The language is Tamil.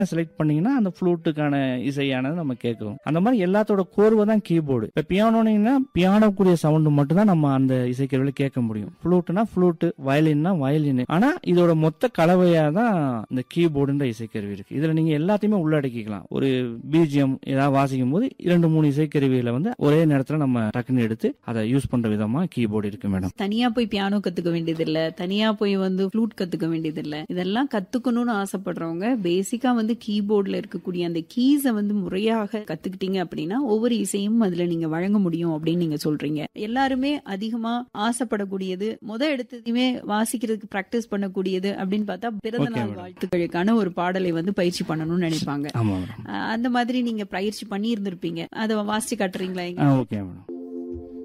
செலக்ட் பண்ணீங்கன்னா அந்த ஃப்ளூட்டுக்கான இசையானது நம்ம கேட்கும் அந்த மாதிரி எல்லாத்தோட கோர்வை தான் கீபோர்டு இப்போ பியானோனீங்கன்னா பியானோக்குரிய சவுண்டு மட்டும் தான் நம்ம அந்த இசைக்கருவியில் கேட்க முடியும் ஃப்ளூட்னா ஃப்ளூட்டு வயலின்னா வயலின் ஆனா இதோட மொத்த கலவையா தான் இந்த கீபோர்டுன்ற இசைக்கருவி இருக்கு இதுல நீங்க எல்லாத்தையுமே உள்ளடக்கிக்கலாம் ஒரு பிஜிஎம் ஏதாவது வாசிக்கும் போது இரண்டு மூணு இசைக்கருவியில வந்து ஒரே நேரத்துல நம்ம டக்குன்னு எடுத்து அதை யூஸ் பண்ற விதமா கீபோர்டு இருக்கு மேடம் தனியா போய் பியானோ கத்துக்க வேண்டியது இல்ல தனியா போய் வந்து ஃப்ளூட் கத்துக்க வேண்டியது இல்ல இதெல்லாம் கத்துக்கணும்னு ஆசைப்படுறவங்க பேசிக்கா வந்து கீபோர்ட்ல இருக்கக்கூடிய அந்த கீஸ வந்து முறையாக கத்துக்கிட்டீங்க அப்படின்னா ஒவ்வொரு இசையும் அதுல நீங்க வழங்க முடியும் அப்படின்னு நீங்க சொல்றீங்க எல்லாருமே அதிகமா ஆசைப்படக்கூடியது முத எடுத்ததையுமே வாசிக்கிறதுக்கு பிராக்டிஸ் பண்ணக்கூடியது அப்படின்னு பார்த்தா பிறந்த Okay, நாள் madam. வாழ்த்துக்களுக்கான ஒரு பாடலை வந்து பயிற்சி பண்ணணும்னு நினைப்பாங்க ஆமா மேடம் அஹ் அந்த மாதிரி நீங்க பயிற்சி பண்ணி இருந்திருப்பீங்க அதை வாசிச்சு காட்டுறீங்களா ஆ ஓகே மேடம்